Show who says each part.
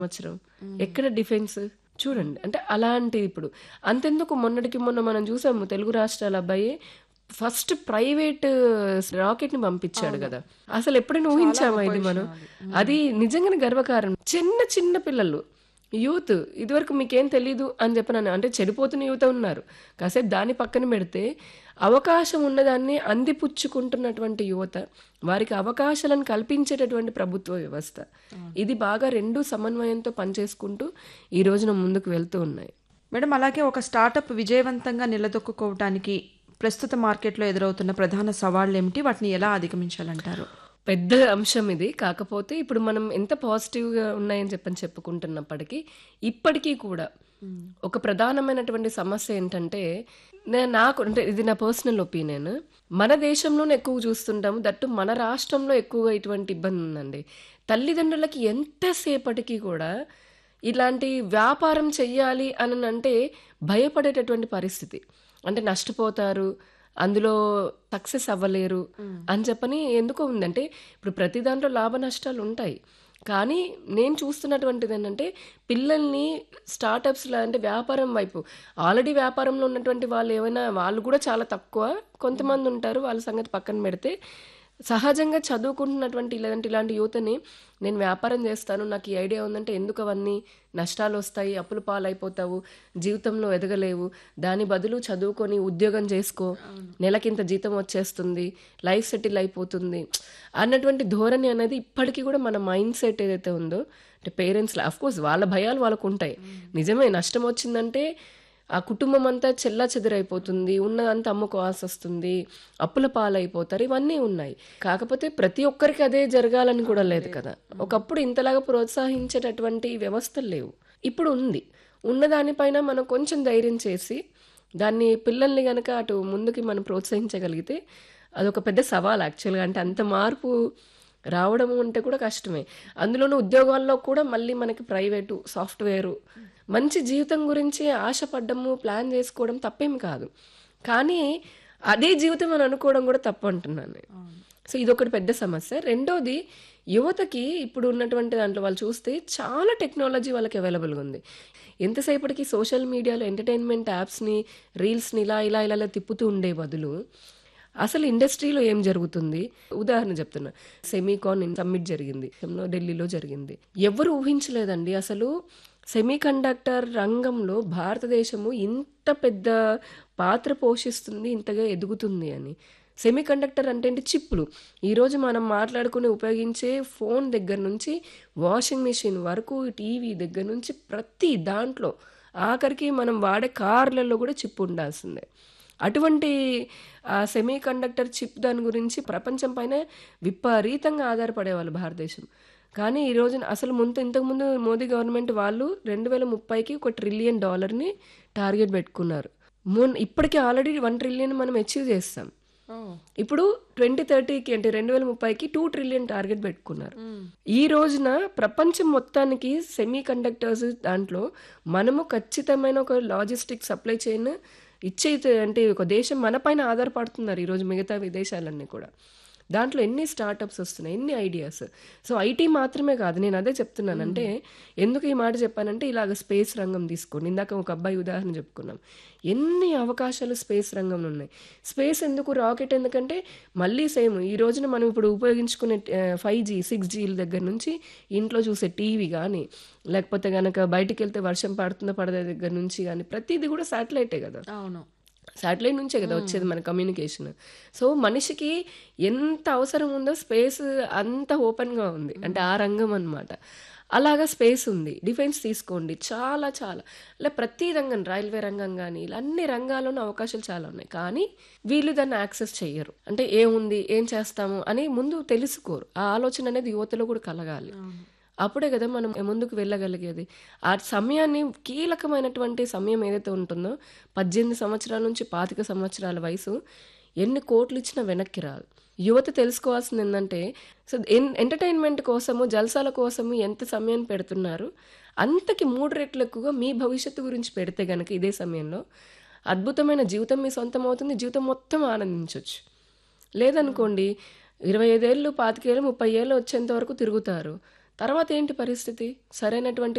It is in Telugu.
Speaker 1: సంవత్సరం ఎక్కడ డిఫెన్స్ చూడండి అంటే అలాంటి ఇప్పుడు అంతెందుకు మొన్నటికి మొన్న మనం చూసాము తెలుగు రాష్ట్రాల అబ్బాయి ఫస్ట్ ప్రైవేట్ రాకెట్ ని పంపించాడు కదా అసలు ఎప్పుడైనా ఊహించామా ఇది మనం అది నిజంగానే గర్వకారణం చిన్న చిన్న పిల్లలు యూత్ ఇదివరకు మీకేం తెలీదు అని చెప్పినాను అంటే చెడిపోతున్న యూత్ ఉన్నారు కాసేపు దాన్ని పక్కన పెడితే అవకాశం ఉన్నదాన్ని అందిపుచ్చుకుంటున్నటువంటి యువత వారికి అవకాశాలను కల్పించేటటువంటి ప్రభుత్వ వ్యవస్థ ఇది బాగా రెండు సమన్వయంతో పనిచేసుకుంటూ ఈ రోజున ముందుకు వెళ్తూ ఉన్నాయి
Speaker 2: మేడం అలాగే ఒక స్టార్టప్ విజయవంతంగా నిలదొక్కుకోవటానికి ప్రస్తుత మార్కెట్లో ఎదురవుతున్న ప్రధాన సవాళ్లు ఏమిటి వాటిని ఎలా అధిగమించాలంటారు
Speaker 1: పెద్ద అంశం ఇది కాకపోతే ఇప్పుడు మనం ఎంత పాజిటివ్గా ఉన్నాయని చెప్పని చెప్పుకుంటున్నప్పటికీ ఇప్పటికీ కూడా ఒక ప్రధానమైనటువంటి సమస్య ఏంటంటే నే- నాకు అంటే ఇది నా పర్సనల్ ఒపీనియన్ మన దేశంలోనే ఎక్కువ చూస్తుంటాము దట్టు మన రాష్ట్రంలో ఎక్కువగా ఇటువంటి ఇబ్బంది ఉందండి తల్లిదండ్రులకి ఎంతసేపటికి కూడా ఇలాంటి వ్యాపారం చెయ్యాలి అని అంటే భయపడేటటువంటి పరిస్థితి అంటే నష్టపోతారు అందులో సక్సెస్ అవ్వలేరు అని చెప్పని ఎందుకో ఉందంటే ఇప్పుడు ప్రతి దాంట్లో లాభ నష్టాలు ఉంటాయి కానీ నేను చూస్తున్నటువంటిది ఏంటంటే పిల్లల్ని స్టార్టప్స్లో అంటే వ్యాపారం వైపు ఆల్రెడీ వ్యాపారంలో ఉన్నటువంటి వాళ్ళు ఏమైనా వాళ్ళు కూడా చాలా తక్కువ కొంతమంది ఉంటారు వాళ్ళ సంగతి పక్కన పెడితే సహజంగా చదువుకుంటున్నటువంటి లేదంటే ఇలాంటి యువతని నేను వ్యాపారం చేస్తాను నాకు ఈ ఐడియా ఉందంటే ఎందుకు అవన్నీ నష్టాలు వస్తాయి అప్పులు పాలైపోతావు జీవితంలో ఎదగలేవు దాని బదులు చదువుకొని ఉద్యోగం చేసుకో నెలకింత జీతం వచ్చేస్తుంది లైఫ్ సెటిల్ అయిపోతుంది అన్నటువంటి ధోరణి అనేది ఇప్పటికీ కూడా మన మైండ్ సెట్ ఏదైతే ఉందో అంటే పేరెంట్స్ కోర్స్ వాళ్ళ భయాలు వాళ్ళకు ఉంటాయి నిజమే నష్టం వచ్చిందంటే ఆ కుటుంబం అంతా చెల్లా చెదరైపోతుంది ఉన్నదంతా అమ్ముకోవాల్సి వస్తుంది అప్పుల పాలైపోతారు ఇవన్నీ ఉన్నాయి కాకపోతే ప్రతి ఒక్కరికి అదే జరగాలని కూడా లేదు కదా ఒకప్పుడు ఇంతలాగా ప్రోత్సహించేటటువంటి వ్యవస్థలు లేవు ఇప్పుడు ఉంది ఉన్నదానిపైన మనం కొంచెం ధైర్యం చేసి దాన్ని పిల్లల్ని గనక అటు ముందుకి మనం ప్రోత్సహించగలిగితే అదొక పెద్ద సవాల్ యాక్చువల్గా అంటే అంత మార్పు రావడం అంటే కూడా కష్టమే అందులోనూ ఉద్యోగాల్లో కూడా మళ్ళీ మనకి ప్రైవేటు సాఫ్ట్వేరు మంచి జీవితం గురించి ఆశపడ్డము ప్లాన్ చేసుకోవడం తప్పేం కాదు కానీ అదే జీవితం అని అనుకోవడం కూడా తప్పు అంటున్నాను నేను సో ఇదొకటి పెద్ద సమస్య రెండోది యువతకి ఇప్పుడు ఉన్నటువంటి దాంట్లో వాళ్ళు చూస్తే చాలా టెక్నాలజీ వాళ్ళకి అవైలబుల్గా ఉంది ఎంతసేపటికి సోషల్ మీడియాలో ఎంటర్టైన్మెంట్ యాప్స్ని రీల్స్ని ఇలా ఇలా ఇలా ఇలా తిప్పుతూ ఉండే బదులు అసలు ఇండస్ట్రీలో ఏం జరుగుతుంది ఉదాహరణ చెప్తున్నా సెమీకాన్ సమ్మిట్ జరిగింది ఢిల్లీలో జరిగింది ఎవరు ఊహించలేదండి అసలు సెమీ కండక్టర్ రంగంలో భారతదేశము ఇంత పెద్ద పాత్ర పోషిస్తుంది ఇంతగా ఎదుగుతుంది అని సెమీ కండక్టర్ అంటే ఏంటి చిప్పులు ఈరోజు మనం మాట్లాడుకుని ఉపయోగించే ఫోన్ దగ్గర నుంచి వాషింగ్ మిషన్ వరకు టీవీ దగ్గర నుంచి ప్రతి దాంట్లో ఆఖరికి మనం వాడే కార్లలో కూడా చిప్ ఉండాల్సిందే అటువంటి ఆ సెమీ కండక్టర్ చిప్ దాని గురించి ప్రపంచం పైన విపరీతంగా ఆధారపడేవాళ్ళు భారతదేశం కానీ ఈ రోజున అసలు ముందు ఇంతకుముందు మోదీ గవర్నమెంట్ వాళ్ళు రెండు వేల ముప్పైకి ఒక ట్రిలియన్ డాలర్ని టార్గెట్ పెట్టుకున్నారు మొన్న ఇప్పటికీ ఆల్రెడీ వన్ ట్రిలియన్ మనం అచీవ్ చేస్తాం ఇప్పుడు ట్వంటీ థర్టీకి అంటే రెండు వేల ముప్పైకి టూ ట్రిలియన్ టార్గెట్ పెట్టుకున్నారు ఈ రోజున ప్రపంచం మొత్తానికి సెమీ కండక్టర్స్ దాంట్లో మనము ఖచ్చితమైన ఒక లాజిస్టిక్ సప్లై చైన్ ఇచ్చే అంటే ఒక దేశం మన పైన ఆధారపడుతున్నారు ఈరోజు మిగతా విదేశాలన్నీ కూడా దాంట్లో ఎన్ని స్టార్టప్స్ వస్తున్నాయి ఎన్ని ఐడియాస్ సో ఐటీ మాత్రమే కాదు నేను అదే చెప్తున్నాను అంటే ఎందుకు ఈ మాట చెప్పానంటే ఇలాగ స్పేస్ రంగం తీసుకోండి ఇందాక ఒక అబ్బాయి ఉదాహరణ చెప్పుకున్నాం ఎన్ని అవకాశాలు స్పేస్ రంగంలో ఉన్నాయి స్పేస్ ఎందుకు రాకెట్ ఎందుకంటే మళ్ళీ సేమ్ ఈ రోజున మనం ఇప్పుడు ఉపయోగించుకునే ఫైవ్ జీ సిక్స్ జీల దగ్గర నుంచి ఇంట్లో చూసే టీవీ కానీ లేకపోతే కనుక బయటికి వెళ్తే వర్షం పడుతుందో పడదే దగ్గర నుంచి కానీ ప్రతిదీ కూడా శాటిలైటే కదా
Speaker 2: అవును
Speaker 1: శాటిలైట్ నుంచే కదా వచ్చేది మన కమ్యూనికేషన్ సో మనిషికి ఎంత అవసరం ఉందో స్పేస్ అంత ఓపెన్గా ఉంది అంటే ఆ రంగం అన్నమాట అలాగా స్పేస్ ఉంది డిఫెన్స్ తీసుకోండి చాలా చాలా ఇలా ప్రతి రంగం రైల్వే రంగం కానీ ఇలా అన్ని రంగాల్లోనూ అవకాశాలు చాలా ఉన్నాయి కానీ వీళ్ళు దాన్ని యాక్సెస్ చెయ్యరు అంటే ఏముంది ఏం చేస్తాము అని ముందు తెలుసుకోరు ఆ ఆలోచన అనేది యువతలో కూడా కలగాలి అప్పుడే కదా మనం ముందుకు వెళ్ళగలిగేది ఆ సమయాన్ని కీలకమైనటువంటి సమయం ఏదైతే ఉంటుందో పద్దెనిమిది సంవత్సరాల నుంచి పాతిక సంవత్సరాల వయసు ఎన్ని కోట్లు ఇచ్చినా వెనక్కి రాదు యువత తెలుసుకోవాల్సింది ఏంటంటే సో ఎన్ ఎంటర్టైన్మెంట్ కోసము జల్సాల కోసము ఎంత సమయం పెడుతున్నారు అంతకి మూడు రెట్లు ఎక్కువగా మీ భవిష్యత్తు గురించి పెడితే గనక ఇదే సమయంలో అద్భుతమైన జీవితం మీ సొంతం అవుతుంది జీవితం మొత్తం ఆనందించవచ్చు లేదనుకోండి ఇరవై ఐదేళ్ళు పాతికేళ్ళు ముప్పై ఏళ్ళు వచ్చేంత వరకు తిరుగుతారు తర్వాత ఏంటి పరిస్థితి సరైనటువంటి